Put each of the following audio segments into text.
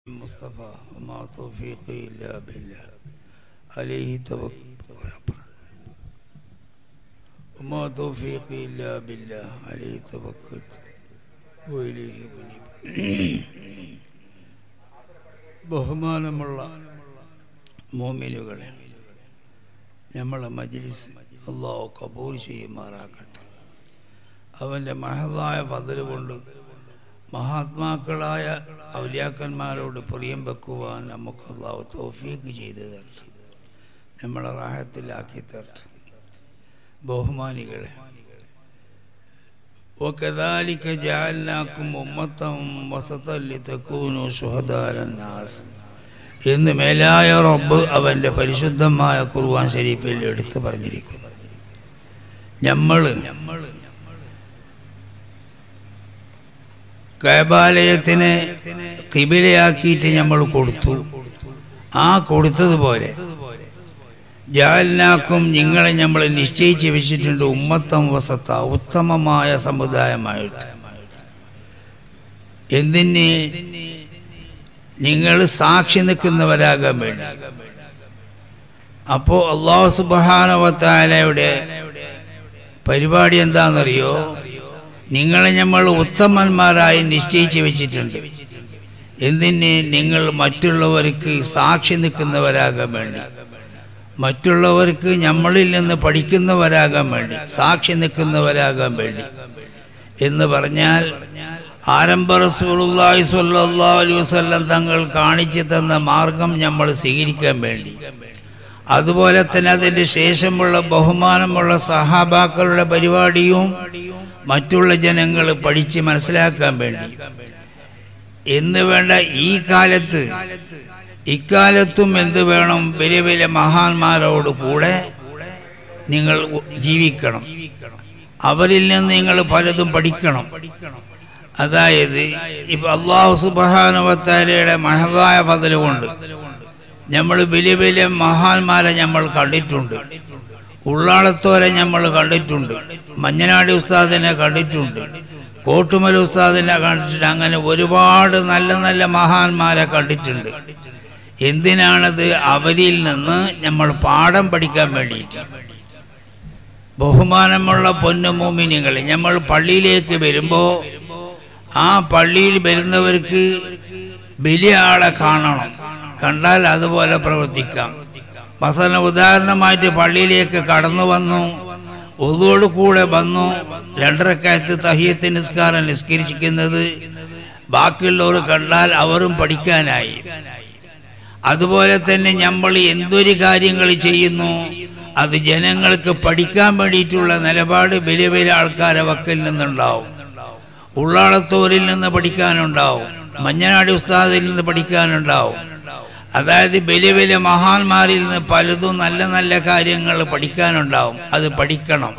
المصطفى وما توفيقي إلا بالله عليه توكل وما توفيقي إلا بالله عليه توكلت وإليه منيب ബഹുമാനമുള്ള മോമിനുകളെ നമ്മളെ മജ്ലിസ് അള്ളാഹു കബൂൽ ചെയ്യുമാറാക്കട്ടെ അവൻ്റെ മഹതായ ഫതല് കൊണ്ട് മഹാത്മാക്കളായ ഔലിയാക്കന്മാരോട് പ്രിയം വെക്കുവാൻ നമുക്ക് അള്ളാഹു തൗഫീക്ക് ചെയ്തു തരട്ടെ നമ്മളെ റാഹത്തിലാക്കി തരട്ടെ ബഹുമാനികളെ وكذلك جعلناكم أمة وسطا لتكونوا شهداء على الناس എന്ന് മേലായ റബ്ബ് അവൻ്റെ പരിശുദ്ധമായ ഖുർആൻ ഷരീഫിൽ എടുത്തു പറഞ്ഞിരിക്കുന്നു നമ്മൾ കൈബാലയത്തിനെ കിബിലയാക്കിയിട്ട് നമ്മൾ കൊടുത്തു ആ കൊടുത്തതുപോലെ ജാലിനാക്കും നിങ്ങളെ നമ്മൾ നിശ്ചയിച്ച് വെച്ചിട്ടുണ്ട് ഉമ്മത്തം വസത്ത ഉത്തമമായ സമുദായമായിട്ട് എന്തിന് നിങ്ങൾ സാക്ഷി നിൽക്കുന്നവരാകാൻ വേണ്ടി അപ്പോൾ അള്ളാഹു സുബാനവത്താലയുടെ പരിപാടി എന്താണെന്നറിയോ നിങ്ങളെ നമ്മൾ ഉത്തമന്മാരായി നിശ്ചയിച്ച് വെച്ചിട്ടുണ്ട് എന്തിന് നിങ്ങൾ മറ്റുള്ളവർക്ക് സാക്ഷി നിൽക്കുന്നവരാകാൻ വേണ്ടി മറ്റുള്ളവർക്ക് നമ്മളിൽ നിന്ന് പഠിക്കുന്നവരാകാൻ വേണ്ടി സാക്ഷി നിൽക്കുന്നവരാകാൻ വേണ്ടി എന്ന് പറഞ്ഞാൽ ആരംഭ റസൂലുള്ളാഹി സ്വല്ലല്ലാഹു അലൈഹി വസല്ലം തങ്ങൾ കാണിച്ചു തന്ന മാർഗം നമ്മൾ സ്വീകരിക്കാൻ വേണ്ടി അതുപോലെ തന്നെ അതിൻ്റെ ശേഷമുള്ള ബഹുമാനമുള്ള സഹാബാക്കളുടെ പരിപാടിയും മറ്റുള്ള ജനങ്ങൾ പഠിച്ച് മനസ്സിലാക്കാൻ വേണ്ടി എന്ന് വേണ്ട ഈ കാലത്ത് ഇക്കാലത്തും എന്ത് വേണം വലിയ വലിയ മഹാന്മാരോട് കൂടെ നിങ്ങൾ ജീവിക്കണം അവരിൽ നിന്ന് നിങ്ങൾ പലതും പഠിക്കണം അതായത് ഇപ്പൊ അള്ളാഹു സുബാനുവത്താലയുടെ മഹതായ ഫതല് കൊണ്ട് നമ്മൾ വലിയ വലിയ മഹാന്മാരെ നമ്മൾ കണ്ടിട്ടുണ്ട് ഉള്ളാളത്തോരെ നമ്മൾ കണ്ടിട്ടുണ്ട് മഞ്ഞനാടി ഉസ്താദിനെ കണ്ടിട്ടുണ്ട് കോട്ടുമല ഉസ്താദിനെ കണ്ടിട്ടുണ്ട് അങ്ങനെ ഒരുപാട് നല്ല നല്ല മഹാന്മാരെ കണ്ടിട്ടുണ്ട് എന്തിനാണത് അവരിൽ നിന്ന് നമ്മൾ പാഠം പഠിക്കാൻ വേണ്ടിയിട്ട് ബഹുമാനമുള്ള പൊന്നുമോമിനികൾ നമ്മൾ പള്ളിയിലേക്ക് വരുമ്പോൾ ആ പള്ളിയിൽ വരുന്നവർക്ക് വലിയ ആളെ കാണണം കണ്ടാൽ അതുപോലെ പ്രവർത്തിക്കാം മസല ഉദാഹരണമായിട്ട് പള്ളിയിലേക്ക് കടന്നു വന്നു ഒതോട് കൂടെ വന്നു രണ്ടരക്കാലത്ത് തഹിയത്ത് നിസ്കാരം നിസ്കരിച്ചിരിക്കുന്നത് ബാക്കിയുള്ളവർ കണ്ടാൽ അവരും പഠിക്കാനായി അതുപോലെ തന്നെ നമ്മൾ എന്തൊരു കാര്യങ്ങൾ ചെയ്യുന്നു അത് ജനങ്ങൾക്ക് പഠിക്കാൻ വേണ്ടിയിട്ടുള്ള നിലപാട് വലിയ വലിയ ആൾക്കാരെ വക്കിൽ നിന്നുണ്ടാവും ഉള്ളാളത്തോരിൽ നിന്ന് പഠിക്കാനുണ്ടാവും മഞ്ഞനാടി ഉസ്താദിൽ നിന്ന് പഠിക്കാനുണ്ടാവും അതായത് വലിയ വലിയ മഹാന്മാരിൽ നിന്ന് പലതും നല്ല നല്ല കാര്യങ്ങൾ പഠിക്കാനുണ്ടാവും അത് പഠിക്കണം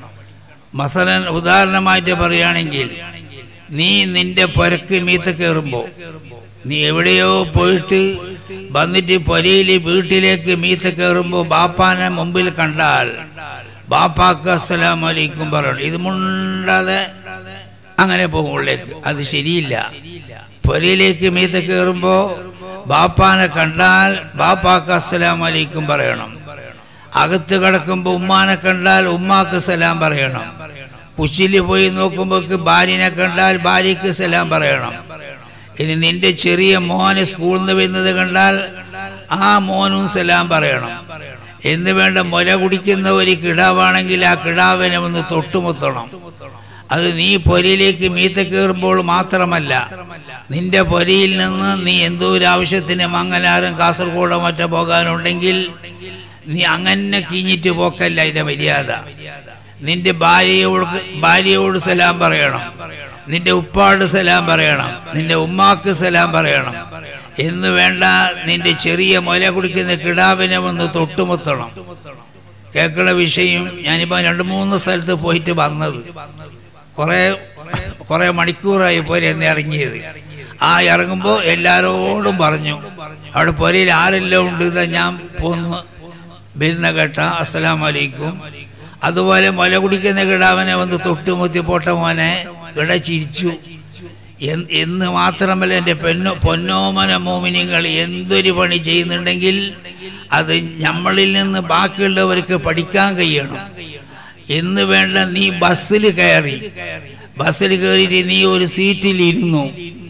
മസലൻ ഉദാഹരണമായിട്ട് പറയുകയാണെങ്കിൽ നീ നിന്റെ പുരക്ക് മീത്ത കയറുമ്പോൾ നീ എവിടെയോ പോയിട്ട് വന്നിട്ട് പൊരയിൽ വീട്ടിലേക്ക് മീത്ത കയറുമ്പോൾ ബാപ്പാനെ മുമ്പിൽ കണ്ടാൽ ബാപ്പാക്ക് അസ്സലാം വലൈക്കും പറയണം ഇത് മുണ്ടാതെ അങ്ങനെ പോകും ഉള്ളിലേക്ക് അത് ശരിയില്ല പൊരയിലേക്ക് മീത്ത കയറുമ്പോൾ ബാപ്പാനെ കണ്ടാൽ ബാപ്പാക്ക് അസ്സലാം വലൈക്കും പറയണം അകത്ത് കിടക്കുമ്പോൾ ഉമ്മാനെ കണ്ടാൽ ഉമ്മാക്ക് സലാം പറയണം കുച്ചില് പോയി നോക്കുമ്പോൾ ഭാര്യനെ കണ്ടാൽ ഭാര്യയ്ക്ക് സലാം പറയണം ഇനി നിന്റെ ചെറിയ മോന് സ്കൂളിൽ നിന്ന് വരുന്നത് കണ്ടാൽ ആ മോനും സലാം പറയണം എന്ന് വേണ്ട മുല കുടിക്കുന്ന ഒരു കിടാവാണെങ്കിൽ ആ കിടാവിനെ ഒന്ന് തൊട്ടുമുത്തണം അത് നീ പൊരയിലേക്ക് മീത്ത കയറുമ്പോൾ മാത്രമല്ല നിന്റെ പൊരയിൽ നിന്ന് നീ എന്തോ ഒരു ആവശ്യത്തിന് മംഗലാരം കാസർഗോഡോ മറ്റോ പോകാനുണ്ടെങ്കിൽ നീ അങ്ങനെ കീഞ്ഞിട്ട് പോക്കല്ല അതിന്റെ മര്യാദ നിന്റെ ഭാര്യയോട് ഭാര്യയോട് സലാം പറയണം നിന്റെ ഉപ്പാട് സലാം പറയണം നിന്റെ ഉമ്മാക്ക് സലാം പറയണം എന്ന് വേണ്ട നിന്റെ ചെറിയ മുല കുടിക്കുന്ന കിടാവിനെ ഒന്ന് തൊട്ടുമുത്തണം കേൾക്കുന്ന വിഷയം ഞാനിപ്പോ രണ്ടു മൂന്ന് സ്ഥലത്ത് പോയിട്ട് വന്നത് കുറെ കുറെ മണിക്കൂറായി പോലെ എന്ന് ഇറങ്ങിയത് ആ ഇറങ്ങുമ്പോൾ എല്ലാരോടും പറഞ്ഞു അവിടെ പൊരയിൽ ആരെല്ലാം ഉണ്ട് ഇതാ ഞാൻ പോന്ന് വരുന്ന കേട്ട അസ്സലാം വലൈക്കും അതുപോലെ മുല കുടിക്കുന്ന കിടാവനെ വന്ന് തൊട്ടുമുത്തി പോട്ട മോനെ ഇവിടെ ചിരിച്ചു എന്ന് എന്ന് മാത്രമല്ല എൻ്റെ പെണ്ണോ പൊന്നോമന മോമിനിങ്ങൾ എന്തൊരു പണി ചെയ്യുന്നുണ്ടെങ്കിൽ അത് നമ്മളിൽ നിന്ന് ബാക്കിയുള്ളവർക്ക് പഠിക്കാൻ കഴിയണം എന്ന് വേണ്ട നീ ബസ്സിൽ കയറി ബസ്സിൽ കയറിയിട്ട് നീ ഒരു സീറ്റിൽ ഇരുന്നു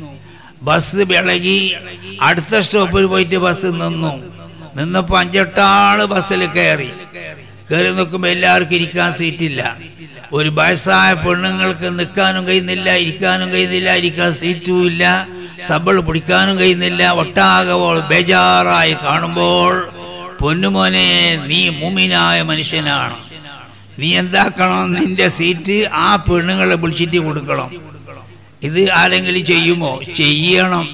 ബസ് വിളകി അടുത്ത സ്റ്റോപ്പിൽ പോയിട്ട് ബസ് നിന്നു നിന്നപ്പോൾ അഞ്ചെട്ടാള് ബസ്സിൽ കയറി കയറി നോക്കുമ്പോൾ എല്ലാവർക്കും ഇരിക്കാൻ സീറ്റില്ല ഒരു വയസ്സായ പെണ്ണുങ്ങൾക്ക് നിൽക്കാനും കഴിയുന്നില്ല ഇരിക്കാനും കഴിയുന്നില്ല ഇരിക്കാൻ സീറ്റും ഇല്ല സബൾ പിടിക്കാനും കഴിയുന്നില്ല ഒട്ടാകെ ഓൾ ബേജാറായി കാണുമ്പോൾ പൊന്നുമോനെ നീ മുമിനായ മനുഷ്യനാണ് നീ എന്താക്കണം നിന്റെ സീറ്റ് ആ പെണ്ണുങ്ങളെ വിളിച്ചിട്ട് കൊടുക്കണം ഇത് ആരെങ്കിലും ചെയ്യുമോ ചെയ്യണം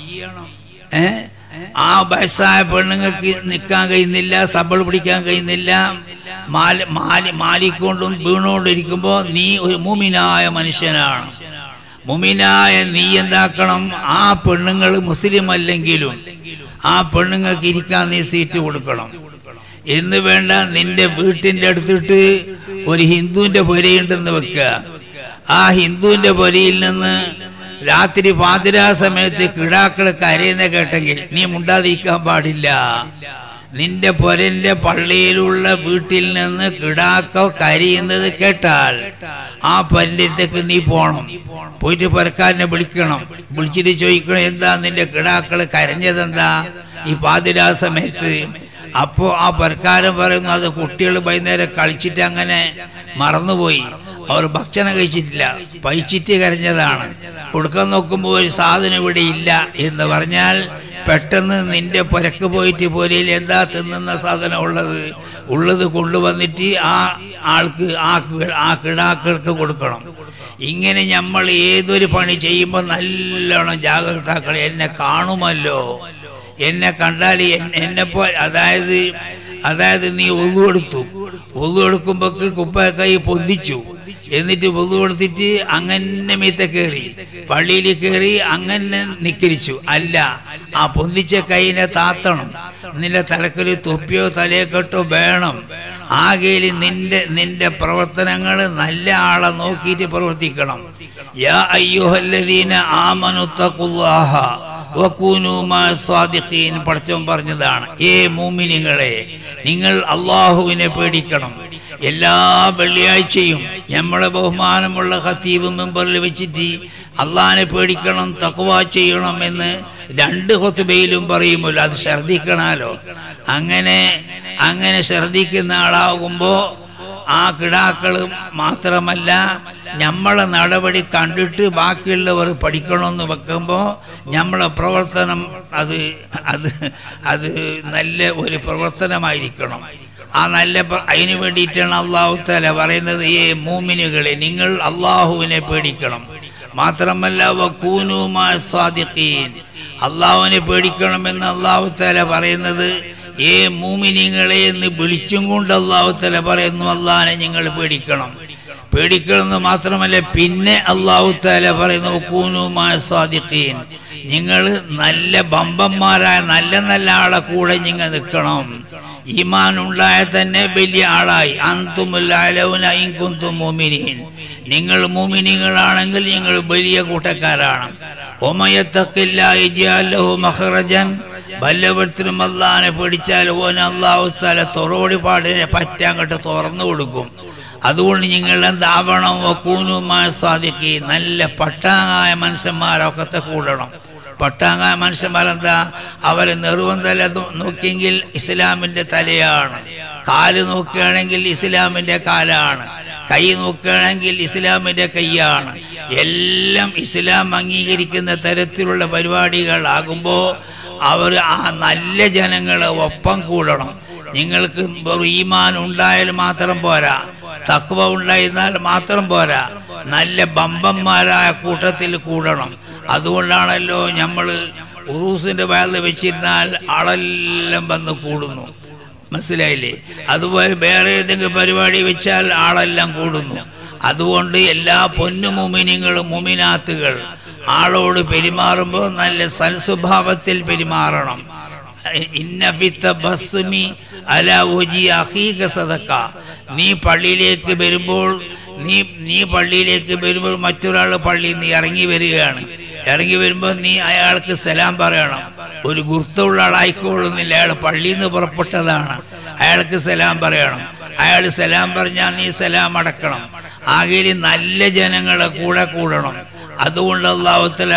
ഏ ആ വയസ്സായ പെണ്ണുങ്ങൾക്ക് നിൽക്കാൻ കഴിയുന്നില്ല സബൾ പിടിക്കാൻ കഴിയുന്നില്ല മാല മാലി മാലിക്കൊണ്ടും വീണുകൊണ്ടിരിക്കുമ്പോൾ നീ ഒരു മുമിനായ മനുഷ്യനാണ് മുമിനായ നീ എന്താക്കണം ആ പെണ്ണുങ്ങൾ മുസ്ലിം അല്ലെങ്കിലും ആ പെണ്ണുങ്ങൾക്ക് ഇരിക്കാൻ നീ സീറ്റ് കൊടുക്കണം എന്ന് വേണ്ട നിന്റെ വീട്ടിൻ്റെ അടുത്തിട്ട് ഒരു ഹിന്ദുവിന്റെ പുരയുണ്ടെന്ന് വെക്കുക ആ ഹിന്ദുവിന്റെ പുരയിൽ നിന്ന് രാത്രി പാതിരാ സമയത്ത് കിടാക്കൾ കരയുന്ന കേട്ടെങ്കിൽ നീ മുണ്ടാതിരിക്കാൻ പാടില്ല നിന്റെ പൊരന്റെ പള്ളിയിലുള്ള വീട്ടിൽ നിന്ന് കിടാക്ക കരയുന്നത് കേട്ടാൽ ആ പല്ലിടത്തേക്ക് നീ പോണം പോയിട്ട് പുരക്കാരനെ വിളിക്കണം വിളിച്ചിട്ട് ചോദിക്കണം എന്താ നിന്റെ കിടാക്കൾ കരഞ്ഞതെന്താ ഈ പാതിരാ സമയത്ത് അപ്പോ ആ പരക്കാരൻ പറയുന്നു അത് കുട്ടികൾ വൈകുന്നേരം കളിച്ചിട്ട് അങ്ങനെ മറന്നുപോയി അവർ ഭക്ഷണം കഴിച്ചിട്ടില്ല പഴിച്ചിട്ട് കരഞ്ഞതാണ് കൊടുക്കാൻ നോക്കുമ്പോൾ ഒരു സാധനം ഇവിടെ ഇല്ല എന്ന് പറഞ്ഞാൽ പെട്ടെന്ന് നിന്റെ പുരക്ക് പോയിട്ട് പോരയിൽ എന്താ തിന്നുന്ന സാധനം ഉള്ളത് ഉള്ളത് കൊണ്ടുവന്നിട്ട് ആ ആൾക്ക് ആ കി- ആ കിടാക്കൾക്ക് കൊടുക്കണം ഇങ്ങനെ നമ്മൾ ഏതൊരു പണി ചെയ്യുമ്പോൾ നല്ലോണം ജാഗ്രതാക്കൾ എന്നെ കാണുമല്ലോ എന്നെ കണ്ടാൽ എന്നെ പോ അതായത് അതായത് നീ ഒന്നു കൊടുത്തു ഒന്നു കൊടുക്കുമ്പോക്ക് കുപ്പക്കൈ പൊന്തിച്ചു എന്നിട്ട് ഒന്നു കൊടുത്തിട്ട് അങ്ങനെ മീത്ത കയറി പള്ളിയിൽ കയറി അങ്ങനെ നിക്കരിച്ചു അല്ല ആ പൊന്തിച്ച കൈനെ താത്തണം നിന്റെ തലക്കൊരു തൊപ്പിയോ തലയെക്കെട്ടോ വേണം ആകെയിൽ നിന്റെ നിന്റെ പ്രവർത്തനങ്ങൾ നല്ല ആളെ നോക്കിയിട്ട് പ്രവർത്തിക്കണം യാ അയ്യുഹല്ലദീന ആമനുത്തഖുല്ലാഹ സ്വാദിഖീൻ പഠിച്ചവൻ പറഞ്ഞതാണ് ഏ മൂമിനികളെ നിങ്ങൾ അള്ളാഹുവിനെ പേടിക്കണം എല്ലാ വെള്ളിയാഴ്ചയും നമ്മളെ ബഹുമാനമുള്ള ഖത്തീബ് മെമ്പറിൽ വെച്ചിട്ട് അള്ളാഹിനെ പേടിക്കണം തക്വ ചെയ്യണം എന്ന് രണ്ട് കൊത്തുബയിലും പറയുമല്ലോ അത് ശ്രദ്ധിക്കണമല്ലോ അങ്ങനെ അങ്ങനെ ശ്രദ്ധിക്കുന്ന ആളാകുമ്പോൾ ആ കിടാക്കൾ മാത്രമല്ല നമ്മളെ നടപടി കണ്ടിട്ട് ബാക്കിയുള്ളവർ പഠിക്കണമെന്ന് വെക്കുമ്പോൾ നമ്മളെ പ്രവർത്തനം അത് അത് അത് നല്ല ഒരു പ്രവർത്തനമായിരിക്കണം ആ നല്ല പ്ര- അതിനു വേണ്ടിയിട്ടാണ് അള്ളാഹു തല പറയുന്നത് ഏ മൂമിനുകളെ നിങ്ങൾ അള്ളാഹുവിനെ പേടിക്കണം മാത്രമല്ല വക്കൂനുമാ സ്വാദിഖീൻ അള്ളാഹുവിനെ പേടിക്കണമെന്ന് അള്ളാഹു തല പറയുന്നത് ഏ മൂമിനിങ്ങളെ എന്ന് വിളിച്ചും കൊണ്ട് അള്ളാഹു തല പറയുന്നു അള്ളാഹിനെ നിങ്ങൾ പേടിക്കണം പേടിക്കണമെന്ന് മാത്രമല്ല പിന്നെ അള്ളാഹു താല പറയുന്നു കൂനുമാ സ്വാദിഖീൻ നിങ്ങൾ നല്ല ബമ്പന്മാരായ നല്ല നല്ല ആളെ കൂടെ നിങ്ങൾ നിൽക്കണം ഈമാൻ ഉണ്ടായ തന്നെ വലിയ ആളായി അന്തുമുല്ലാലൗനും മോമിനീൻ നിങ്ങൾ മോമിനികളാണെങ്കിൽ നിങ്ങൾ വലിയ കൂട്ടക്കാരാണ് ഒമയത്തക്കില്ലാഹു മഹറജൻ വല്ലവരത്തിനും അള്ളാഹിനെ പിടിച്ചാൽ ഓൻ അള്ളാഹു സ്ഥല തൊറോടി പാടിനെ പറ്റാങ്ങട്ട് തുറന്നു കൊടുക്കും അതുകൊണ്ട് നിങ്ങൾ എന്താവണം വക്കൂനുമാ സാധിക്കി നല്ല പട്ടാങ്ങായ മനുഷ്യന്മാരൊക്കത്തെ കൂടണം പട്ടാങ്ങായ മനുഷ്യന്മാരെന്താ അവരെ നെറുവന്തല നോക്കിയെങ്കിൽ ഇസ്ലാമിന്റെ തലയാണ് കാല് നോക്കുകയാണെങ്കിൽ ഇസ്ലാമിന്റെ കാലാണ് കൈ നോക്കുകയാണെങ്കിൽ ഇസ്ലാമിന്റെ കൈയാണ് എല്ലാം ഇസ്ലാം അംഗീകരിക്കുന്ന തരത്തിലുള്ള പരിപാടികളാകുമ്പോൾ അവർ ആ നല്ല ജനങ്ങളെ ഒപ്പം കൂടണം നിങ്ങൾക്ക് വെറും ഈമാൻ ഉണ്ടായാൽ മാത്രം പോരാ തക്വ ഉണ്ടായിരുന്നാൽ മാത്രം പോരാ നല്ല ബമ്പന്മാരായ കൂട്ടത്തിൽ കൂടണം അതുകൊണ്ടാണല്ലോ നമ്മൾ ഉറൂസിന്റെ വയറിൽ വെച്ചിരുന്നാൽ ആളെല്ലാം വന്ന് കൂടുന്നു മനസ്സിലായില്ലേ അതുപോലെ വേറെ ഏതെങ്കിലും പരിപാടി വെച്ചാൽ ആളെല്ലാം കൂടുന്നു അതുകൊണ്ട് എല്ലാ പൊന്നു മുമിനിങ്ങളും മുമിനാത്തുകൾ ആളോട് പെരുമാറുമ്പോൾ നല്ല സൽസ്വഭാവത്തിൽ പെരുമാറണം ഇന്നഫിത്ത ബസ്സുമി അല ഒജി അഹീക സദക്ക നീ പള്ളിയിലേക്ക് വരുമ്പോൾ നീ നീ പള്ളിയിലേക്ക് വരുമ്പോൾ മറ്റൊരാൾ പള്ളിയിൽ നിന്ന് ഇറങ്ങി വരികയാണ് ഇറങ്ങി വരുമ്പോൾ നീ അയാൾക്ക് സലാം പറയണം ഒരു ഗുർത്തുള്ള ആളായിക്കോളുന്നില്ല അയാൾ പള്ളിയിൽ നിന്ന് പുറപ്പെട്ടതാണ് അയാൾക്ക് സലാം പറയണം അയാൾ സലാം പറഞ്ഞാൽ നീ സലാം അടക്കണം ആകെ നല്ല ജനങ്ങളെ കൂടെ കൂടണം അതുകൊണ്ട് അള്ളാഹുത്തല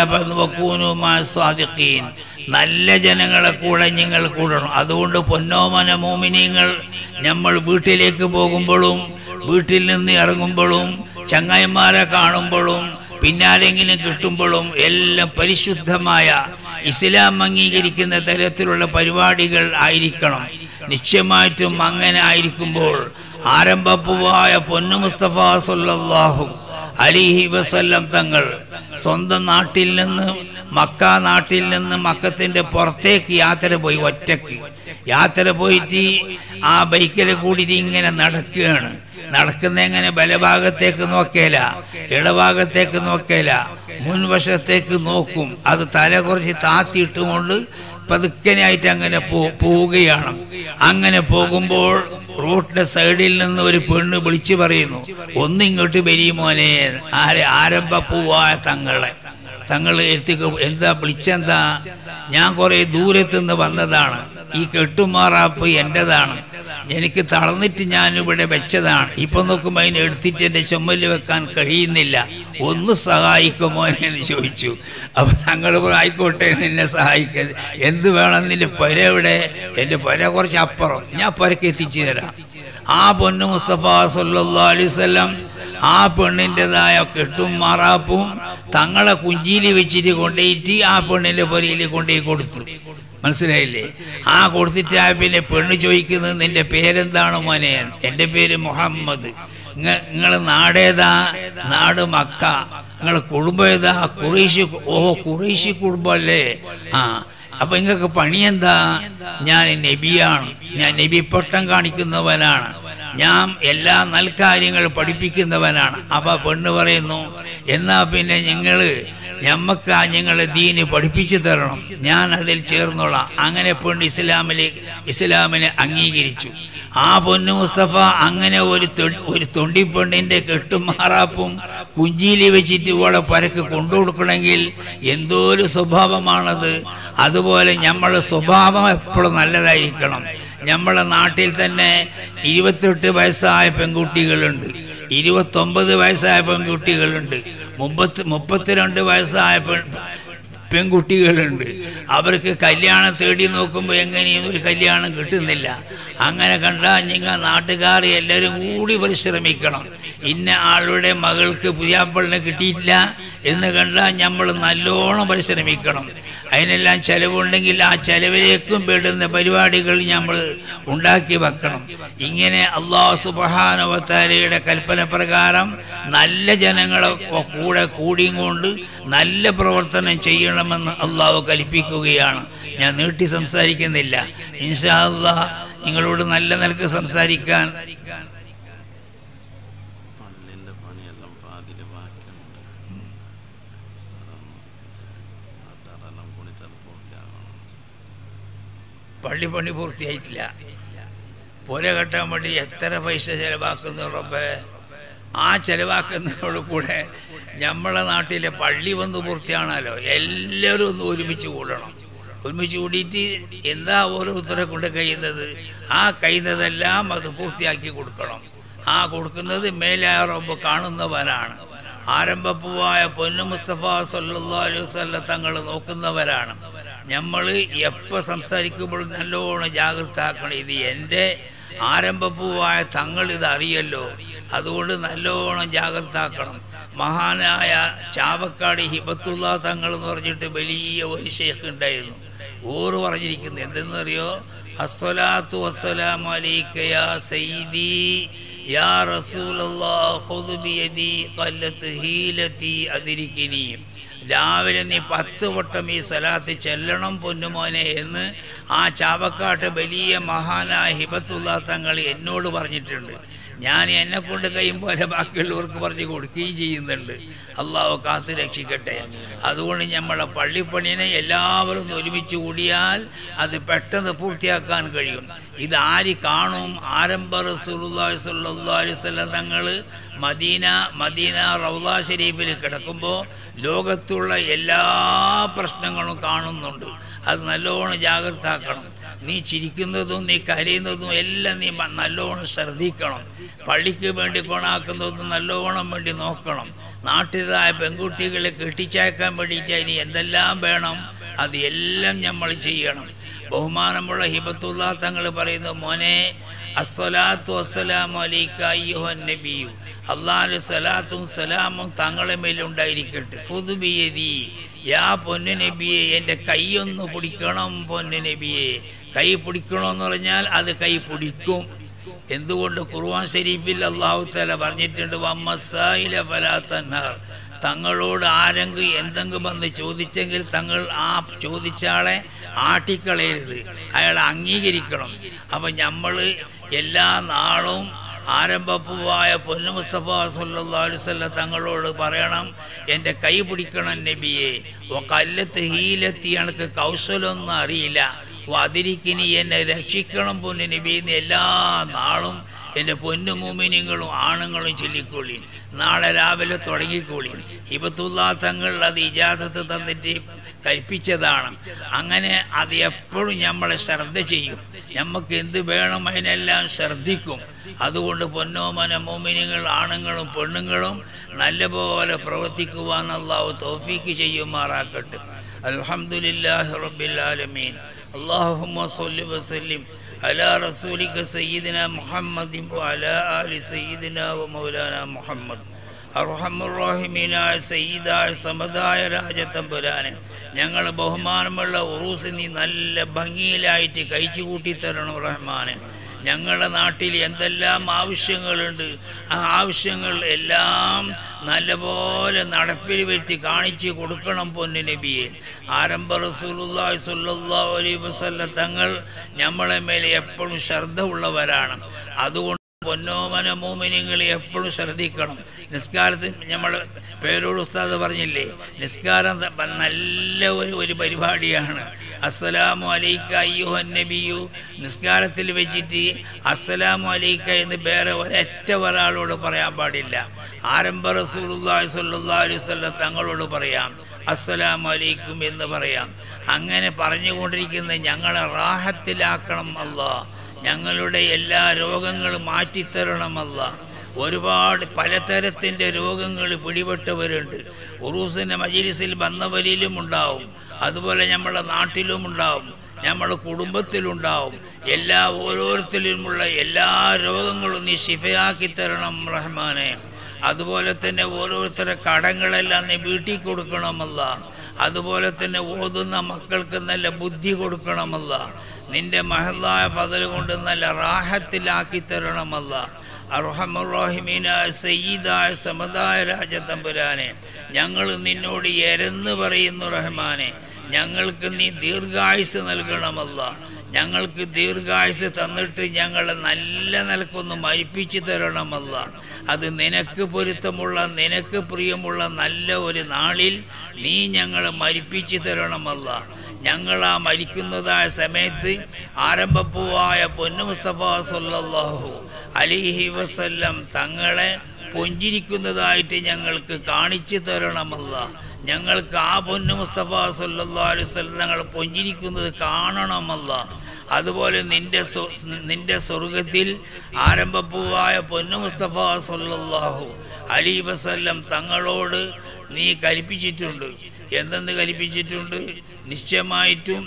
സ്വാദിഖീൻ നല്ല ജനങ്ങളെ കൂടെ നിങ്ങൾ കൂടണം അതുകൊണ്ട് പൊന്നോമന മോമിനിയങ്ങൾ നമ്മൾ വീട്ടിലേക്ക് പോകുമ്പോഴും വീട്ടിൽ നിന്ന് ഇറങ്ങുമ്പോഴും ചങ്ങായിമാരെ കാണുമ്പോഴും പിന്നാലെങ്കിലും കിട്ടുമ്പോഴും എല്ലാം പരിശുദ്ധമായ ഇസ്ലാം അംഗീകരിക്കുന്ന തരത്തിലുള്ള പരിപാടികൾ ആയിരിക്കണം നിശ്ചയമായിട്ടും അങ്ങനെ ആയിരിക്കുമ്പോൾ ആരംഭപ്പുവായ പൊന്നു മുസ്തഫ സല്ലല്ലാഹു അലിഹി വസല്ലം തങ്ങൾ സ്വന്തം നാട്ടിൽ നിന്ന് മക്ക നാട്ടിൽ നിന്ന് മക്കത്തിന്റെ പുറത്തേക്ക് യാത്ര പോയി ഒറ്റക്ക് യാത്ര പോയിട്ട് ആ ബൈക്കിൽ കൂടിയിട്ട് ഇങ്ങനെ നടക്കുകയാണ് നടക്കുന്ന എങ്ങനെ ബലഭാഗത്തേക്ക് നോക്കേല ഇടഭാഗത്തേക്ക് നോക്കേല മുൻവശത്തേക്ക് നോക്കും അത് തല കുറച്ച് താത്തിയിട്ടുകൊണ്ട് പതുക്കനായിട്ട് അങ്ങനെ പോ പോവുകയാണ് അങ്ങനെ പോകുമ്പോൾ റോഡിന്റെ സൈഡിൽ നിന്ന് ഒരു പെണ്ണ് വിളിച്ചു പറയുന്നു ഒന്നിങ്ങോട്ട് മോനെ ആരെ ആരംഭ പൂവായ തങ്ങളെ തങ്ങൾ എത്തിക്ക് എന്താ വിളിച്ചെന്താ ഞാൻ കുറെ ദൂരത്തുനിന്ന് വന്നതാണ് ഈ കെട്ടുമാറാപ്പ് എൻ്റെതാണ് എനിക്ക് തളർന്നിട്ട് ഞാൻ ഇവിടെ വെച്ചതാണ് ഇപ്പൊ നോക്കുമ്പോൾ അതിനെ എടുത്തിട്ട് എൻ്റെ ചുമലിൽ വെക്കാൻ കഴിയുന്നില്ല ഒന്ന് സഹായിക്കുമോ എന്ന് ചോദിച്ചു അപ്പൊ തങ്ങൾ ആയിക്കോട്ടെ നിന്നെ സഹായിക്ക എന്ത് വേണം നിന്റെ പുര എവിടെ എൻ്റെ പുര കുറച്ച് അപ്പുറം ഞാൻ പുരക്ക് എത്തിച്ചു തരാം ആ പൊന്നു മുസ്തഫ സല്ലാ അലൈവല്ലം ആ പെണ്ണിൻ്റെതായ കെട്ടും മാറാപ്പും തങ്ങളെ കുഞ്ചിയിൽ വെച്ചിട്ട് കൊണ്ടുപോയിട്ട് ആ പെണ്ണിൻ്റെ പുരയിൽ കൊണ്ടുപോയി കൊടുത്തു മനസ്സിലായില്ലേ ആ കൊടുത്തിട്ട് ആ പിന്നെ പെണ്ണ് ചോദിക്കുന്നത് നിന്റെ പേരെന്താണ് മോനെ എൻ്റെ പേര് മുഹമ്മദ് നിങ്ങൾ നാടേതാ നാട് മക്ക നിങ്ങൾ കുടുംബം ഏതാ കുറേശ്ശി ഓ കുറേശ്ശി കുടുംബമല്ലേ ആ അപ്പൊ നിങ്ങൾക്ക് പണി എന്താ ഞാൻ നബിയാണ് ഞാൻ നബി പട്ടം കാണിക്കുന്നവനാണ് ഞാൻ എല്ലാ നൽകാര്യങ്ങൾ പഠിപ്പിക്കുന്നവനാണ് അപ്പൊ പെണ്ണ് പറയുന്നു എന്നാ പിന്നെ ഞങ്ങള് ഞമ്മക്ക് ആ ഞങ്ങളെ ദീന് പഠിപ്പിച്ചു തരണം ഞാൻ അതിൽ ചേർന്നോളാം അങ്ങനെ പെണ്ണ് ഇസ്ലാമിലെ ഇസ്ലാമിനെ അംഗീകരിച്ചു ആ പൊന്നു മുസ്തഫ അങ്ങനെ ഒരു തൊ- ഒരു തൊണ്ടിപ്പെണ്ണിന്റെ കെട്ടുമാറാപ്പും കുഞ്ചിയിൽ വെച്ചിട്ട് ഇവളെ പരക്ക് കൊണ്ടുകൊടുക്കണമെങ്കിൽ എന്തോ ഒരു സ്വഭാവമാണത് അതുപോലെ നമ്മളെ സ്വഭാവം എപ്പോഴും നല്ലതായിരിക്കണം നമ്മളെ നാട്ടിൽ തന്നെ ഇരുപത്തെട്ട് വയസ്സായ പെൺകുട്ടികളുണ്ട് ഇരുപത്തൊമ്പത് വയസ്സായ പെൺകുട്ടികളുണ്ട് മുപ്പത്തി മുപ്പത്തിരണ്ട് വയസ്സായ പെൺ പെൺകുട്ടികളുണ്ട് അവർക്ക് കല്യാണം തേടി നോക്കുമ്പോൾ എങ്ങനെയും ഒരു കല്യാണം കിട്ടുന്നില്ല അങ്ങനെ കണ്ടാൽ നിങ്ങൾ നാട്ടുകാർ എല്ലാവരും കൂടി പരിശ്രമിക്കണം ഇന്ന ആളുടെ മകൾക്ക് പുതിയാപ്പളിനെ കിട്ടിയിട്ടില്ല എന്ന് കണ്ടാൽ നമ്മൾ നല്ലോണം പരിശ്രമിക്കണം അതിനെല്ലാം ചെലവുണ്ടെങ്കിൽ ആ ചെലവിലേക്കും വേണ്ടുന്ന പരിപാടികൾ നമ്മൾ ഉണ്ടാക്കി വെക്കണം ഇങ്ങനെ അള്ളാഹു സുബാനുവത്താലയുടെ കൽപ്പന പ്രകാരം നല്ല ജനങ്ങളെ കൂടെ കൂടിയും കൊണ്ട് നല്ല പ്രവർത്തനം ചെയ്യണമെന്ന് അള്ളാഹു കൽപ്പിക്കുകയാണ് ഞാൻ നീട്ടി സംസാരിക്കുന്നില്ല ഇൻഷാ അള്ളാഹ് നിങ്ങളോട് നല്ല നിലക്ക് സംസാരിക്കാൻ പള്ളിൻ്റെ പണിയെല്ലാം പാതിര് ബാക്കിയുണ്ട് അതെല്ലാം പണിച്ചത് പൂർത്തിയാകണം പള്ളി പണി പൂർത്തിയായിട്ടില്ല പുര കെട്ടാൻ വേണ്ടി എത്ര പൈസ ചെലവാക്കുന്നു റബ്ബേ ആ ചെലവാക്കുന്നതോട് കൂടെ നമ്മളെ നാട്ടിലെ പള്ളി വന്ന് പൂർത്തിയാണല്ലോ എല്ലാവരും ഒന്ന് ഒരുമിച്ച് കൂടണം ഒരുമിച്ച് കൂടിയിട്ട് എന്താ ഓരോരുത്തരെ കൊണ്ട് കഴിയുന്നത് ആ കഴിയുന്നതെല്ലാം അത് പൂർത്തിയാക്കി കൊടുക്കണം ആ കൊടുക്കുന്നത് മേലായ റബ്ബ് കാണുന്നവനാണ് ആരംഭപ്പൂവായ പൊന്നു മുസ്തഫ സല്ലല്ലാഹു അലൈഹി വസല്ലം തങ്ങൾ നോക്കുന്നവരാണ് നമ്മൾ എപ്പോൾ സംസാരിക്കുമ്പോൾ നല്ലോണം ജാഗ്രത ആക്കണം ഇത് എൻ്റെ ആരംഭപ്പൂവായ തങ്ങൾ ഇത് അറിയല്ലോ അതുകൊണ്ട് നല്ലോണം ജാഗ്രത ആക്കണം മഹാനായ ചാവക്കാട് ഹിബത്തുള്ള തങ്ങൾ എന്ന് പറഞ്ഞിട്ട് വലിയ ഒരു ഷേഖ് ഉണ്ടായിരുന്നു ഓറ് പറഞ്ഞിരിക്കുന്നു എന്തെന്നറിയോ അസ്സലാത്തു വസ്സലാമു അലൈക യാ സയ്യിദി യാ റസൂലല്ലാഹ് ഖുദ് ബിയദി ഖല്ലത്ത് ഹീലതി അദിരിക്കിനി രാവിലെ നീ പത്ത് വട്ടം ഈ സലാത്ത് ചെല്ലണം പൊന്നുമോനെ എന്ന് ആ ചാവക്കാട്ട് വലിയ മഹാനായ ഹിബത്തുള്ള തങ്ങൾ എന്നോട് പറഞ്ഞിട്ടുണ്ട് ഞാൻ എന്നെ കൊണ്ട് കഴിയും പോലെ ബാക്കിയുള്ളവർക്ക് പറഞ്ഞു കൊടുക്കുകയും ചെയ്യുന്നുണ്ട് അള്ളാഹു കാത്ത് രക്ഷിക്കട്ടെ അതുകൊണ്ട് നമ്മളെ പള്ളിപ്പണിനെ എല്ലാവരും ഒന്ന് ഒരുമിച്ച് കൂടിയാൽ അത് പെട്ടെന്ന് പൂർത്തിയാക്കാൻ കഴിയും ഇത് ആര് കാണും ആരംഭ റസൂലുള്ളാഹി സ്വല്ലല്ലാഹു അലൈഹി വസല്ലം തങ്ങൾ മദീന മദീന റൗള ഷരീഫിൽ കിടക്കുമ്പോൾ ലോകത്തുള്ള എല്ലാ പ്രശ്നങ്ങളും കാണുന്നുണ്ട് അത് നല്ലോണം ജാഗ്രത ആക്കണം നീ ചിരിക്കുന്നതും നീ കരയുന്നതും എല്ലാം നീ മ- നല്ലോണം ശ്രദ്ധിക്കണം പള്ളിക്ക് വേണ്ടി കൊണാക്കുന്നതും നല്ലോണം വേണ്ടി നോക്കണം നാട്ടിലായ പെൺകുട്ടികളെ കെട്ടിച്ചയക്കാൻ വേണ്ടിയിട്ട് ഇനി എന്തെല്ലാം വേണം അത് എല്ലാം നമ്മൾ ചെയ്യണം ബഹുമാനമുള്ള ഹിബത്തുള്ള തങ്ങൾ പറയുന്നു മോനെ അസ്സലാത്തു വസ്സലാമു അലൈക അയ്യുഹൻ നബിയു അള്ളാഹു സലാത്തും സലാമും തങ്ങളെ മേലുണ്ടായിരിക്കട്ടെ പൊതുബിയതി യാ പൊന്നു നബിയെ എൻ്റെ കൈയൊന്ന് പിടിക്കണം പൊന്നു നബിയെ കൈ പിടിക്കണമെന്ന് പറഞ്ഞാൽ അത് കൈ പിടിക്കും എന്തുകൊണ്ട് ഖുർആൻ ഷരീഫിൽ അള്ളാഹു തല പറഞ്ഞിട്ടുണ്ട് വമ്മസായില ഫലാത്തന്നാർ തങ്ങളോട് ആരെങ്കിലും എന്തെങ്കിലും വന്ന് ചോദിച്ചെങ്കിൽ തങ്ങൾ ആ ചോദിച്ച ആളെ ആട്ടിക്കളയരുത് അയാളെ അംഗീകരിക്കണം അപ്പം നമ്മൾ എല്ലാ നാളും ആരംഭപ്പുവായ പൊന്നു മുസ്തഫ സല്ലല്ലാഹു അലൈഹി വസല്ലം തങ്ങളോട് പറയണം എൻ്റെ കൈ പിടിക്കണം നബിയെ ഓ കല്ലത്ത് ഹീലെത്തി എനിക്ക് കൗശലമൊന്നും അറിയില്ല ഓ അതിരിക്കിനി എന്നെ രക്ഷിക്കണം പൊന്നു നബി എന്ന് എല്ലാ നാളും എൻ്റെ പൊന്നു മൂമിനിങ്ങളും ആണുങ്ങളും ചൊല്ലിക്കോളി നാളെ രാവിലെ തുടങ്ങിക്കോളി ഇബത്തുല്ലാ തങ്ങൾ അത് ഇജാസത്ത് തന്നിട്ട് കൽപ്പിച്ചതാണ് അങ്ങനെ അത് എപ്പോഴും നമ്മളെ ശ്രദ്ധ ചെയ്യും നമുക്ക് എന്ത് വേണം അതിനെല്ലാം ശ്രദ്ധിക്കും അതുകൊണ്ട് പൊന്നോമന മോമിനികൾ ആണുങ്ങളും പെണ്ണുങ്ങളും നല്ലപോലെ പ്രവർത്തിക്കുവാൻ അള്ളാഹു തോഫീക്ക് ചെയ്യുമാറാക്കട്ടെ അൽഹംദുലില്ലാഹി റബ്ബിൽ ആലമീൻ اللهم صل وسلم على رسولك سيدنا محمد وعلى آل سيدنا ومولانا محمد അർഹമുറാഹിമീനായ സയ്യിദായ സമതായ രാജത്തമ്പുരാനെ ഞങ്ങൾ ബഹുമാനമുള്ള ഉറൂസ് നീ നല്ല ഭംഗിയിലായിട്ട് കഴിച്ചു കൂട്ടി തരണം റഹ്മാനെ ഞങ്ങളുടെ നാട്ടിൽ എന്തെല്ലാം ആവശ്യങ്ങളുണ്ട് ആ ആവശ്യങ്ങൾ എല്ലാം നല്ലപോലെ നടപ്പിൽ വരുത്തി കാണിച്ചു കൊടുക്കണം പൊന്നു നബിയെ ആരംഭ റസൂലുള്ളാഹി സ്വല്ലല്ലാഹു അലൈഹി വസല്ലം തങ്ങൾ നമ്മളെ മേലെ എപ്പോഴും ശ്രദ്ധ ഉള്ളവരാണ് അതുകൊണ്ട് പൊന്നോമന മോമിനിങ്ങൾ എപ്പോഴും ശ്രദ്ധിക്കണം നിസ്കാരത്തിന് നമ്മൾ പേരോട് ഉസ്താദ് പറഞ്ഞില്ലേ നിസ്കാരം ത- നല്ല ഒരു ഒരു പരിപാടിയാണ് അസ്സലാമു അലൈക്ക അയ്യുഹൻ നബിയു നിസ്കാരത്തിൽ വെച്ചിട്ട് അസ്സലാമു അലൈക്ക എന്ന് വേറെ ഒരൊറ്റ ഒരാളോട് പറയാൻ പാടില്ല ആരംഭ റസൂലുള്ളാഹി സ്വല്ലല്ലാഹു അലൈഹി വസല്ലം തങ്ങളോട് പറയാം അസ്സലാമു അലൈക്കും എന്ന് പറയാം അങ്ങനെ പറഞ്ഞുകൊണ്ടിരിക്കുന്ന ഞങ്ങളെ റാഹത്തിലാക്കണം അല്ലാ ഞങ്ങളുടെ എല്ലാ രോഗങ്ങളും മാറ്റിത്തരണമല്ല ഒരുപാട് പലതരത്തിൻ്റെ രോഗങ്ങൾ പിടിപെട്ടവരുണ്ട് ഉറൂസിൻ്റെ മജിലിസിൽ വന്നവരിലും ഉണ്ടാവും അതുപോലെ നമ്മളെ നാട്ടിലും ഉണ്ടാവും നമ്മളെ കുടുംബത്തിലുണ്ടാവും എല്ലാ ഓരോരുത്തരിലുമുള്ള എല്ലാ രോഗങ്ങളും നീ ശിഫയാക്കി തരണം റഹ്മാനെ അതുപോലെ തന്നെ ഓരോരുത്തരുടെ കടങ്ങളെല്ലാം നീ വീട്ടിൽ കൊടുക്കണമല്ല അതുപോലെ തന്നെ ഓതുന്ന മക്കൾക്ക് നല്ല ബുദ്ധി കൊടുക്കണമല്ല നിന്റെ മഹല്ലായ പതൽ കൊണ്ട് നല്ല റാഹത്തിലാക്കി തരണമല്ല അർഹമുറാഹിമീനായ സയ്യിദായ സമതായ രാജതമ്പുരാനെ ഞങ്ങൾ നിന്നോട് എരന്ന് പറയുന്നു റഹ്മാനെ ഞങ്ങൾക്ക് നീ ദീർഘായുസ് നൽകണമല്ല ഞങ്ങൾക്ക് ദീർഘായുസ് തന്നിട്ട് ഞങ്ങളെ നല്ല നിലക്കൊന്ന് മരിപ്പിച്ചു തരണമല്ല അത് നിനക്ക് പൊരുത്തമുള്ള നിനക്ക് പ്രിയമുള്ള നല്ല ഒരു നാളിൽ നീ ഞങ്ങളെ മരിപ്പിച്ചു തരണമല്ല ഞങ്ങൾ ആ മരിക്കുന്നതായ സമയത്ത് ആരംഭപ്പൂവായ പൊന്നു മുസ്തഫ സല്ലല്ലാഹു അലിഹി വസല്ലം തങ്ങളെ പുഞ്ചിരിക്കുന്നതായിട്ട് ഞങ്ങൾക്ക് കാണിച്ചു തരണമല്ല ഞങ്ങൾക്ക് ആ പൊന്നു മുസ്തഫ സല്ലല്ലാഹു അലൈഹി വസല്ലം തങ്ങൾ പുഞ്ചിരിക്കുന്നത് കാണണമല്ല അതുപോലെ നിന്റെ സ്വ- നിന്റെ സ്വർഗത്തിൽ ആരംഭപ്പൂവായ പൊന്നു മുസ്തഫ സല്ലല്ലാഹു അലി വസല്ലം തങ്ങളോട് നീ കൽപ്പിച്ചിട്ടുണ്ട് എന്തെന്ന് കൽപ്പിച്ചിട്ടുണ്ട് നിശ്ചയമായിട്ടും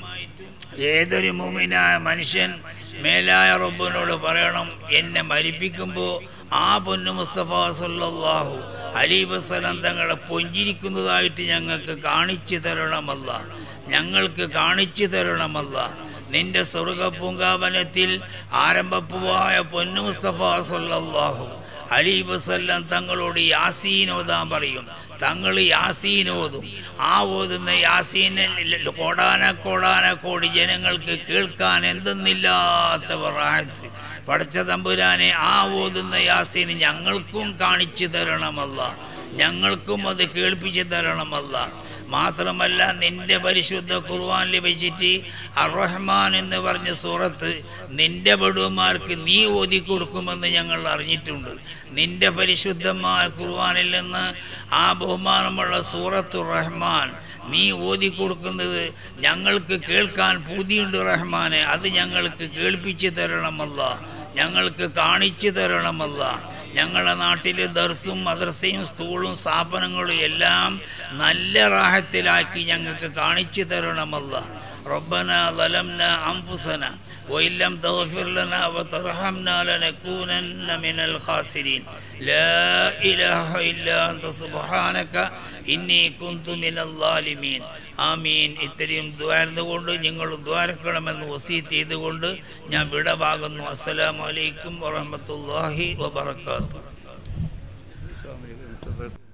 ഏതൊരു മുമിനായ മനുഷ്യൻ മേലായ റബ്ബിനോട് പറയണം എന്നെ മരിപ്പിക്കുമ്പോൾ ആ പൊന്നു മുസ്തഫ സല്ലല്ലാഹു അലി വസ്സലാം തങ്ങളെ പൊഞ്ചിരിക്കുന്നതായിട്ട് ഞങ്ങൾക്ക് കാണിച്ചു തരണമല്ല ഞങ്ങൾക്ക് കാണിച്ചു തരണമല്ല നിന്റെ സ്വർഗ പൂങ്കാവനത്തിൽ ആരംഭപ്പുവായ പൊന്നു മുസ്തഫ സല്ലല്ലാഹു അലി വസല്ലം തങ്ങളോട് യാസീൻ ഓതാൻ പറയും തങ്ങൾ യാസീൻ ഓതും ആ ഓതുന്ന യാസീനിൽ കോടാന കോടാന കോടി ജനങ്ങൾക്ക് കേൾക്കാൻ എന്തെന്നില്ലാത്ത വറായത്ത് പടച്ച തമ്പുരാനെ ആ ഓതുന്ന യാസീന് ഞങ്ങൾക്കും കാണിച്ചു തരണമല്ല ഞങ്ങൾക്കും അത് കേൾപ്പിച്ചു തരണമല്ല മാത്രമല്ല നിന്റെ പരിശുദ്ധ ഖുർആനിൽ വെച്ചിട്ട് അറഹ്മാൻ എന്ന് പറഞ്ഞ സൂറത്ത് നിന്റെ ബടുമാർക്ക് നീ ഓതി കൊടുക്കുമെന്ന് ഞങ്ങൾ അറിഞ്ഞിട്ടുണ്ട് നിന്റെ പരിശുദ്ധമായ ഖുർആനിൽ നിന്ന് ആ ബഹുമാനമുള്ള സൂറത്തു റഹ്മാൻ നീ ഓതി കൊടുക്കുന്നത് ഞങ്ങൾക്ക് കേൾക്കാൻ പൂതിയുണ്ട് റഹ്മാനെ അത് ഞങ്ങൾക്ക് കേൾപ്പിച്ചു തരണമല്ല ഞങ്ങൾക്ക് കാണിച്ചു തരണമല്ല ഞങ്ങളുടെ നാട്ടിൽ ദർസും മദ്രസയും സ്കൂളും സ്ഥാപനങ്ങളും എല്ലാം നല്ല റാഹത്തിലാക്കി ഞങ്ങൾക്ക് കാണിച്ചു തരണമല്ല ربنا ظلمنا أنفسنا وإن لم تغفر لنا وترحمنا لنكونن من الخاسرين لا إله إلا أنت سبحانك إني كنت من الظالمين ആമീൻ ഇത്രയും ദ്വാരുന്നുകൊണ്ട് നിങ്ങൾ ദ്വാരക്കണമെന്ന് വസീത്ത് ചെയ്തുകൊണ്ട് ഞാൻ വിടവാകുന്നു അസ്സലാമലൈക്കും വറഹമത്തല്ലാഹി വബർക്കാത്തു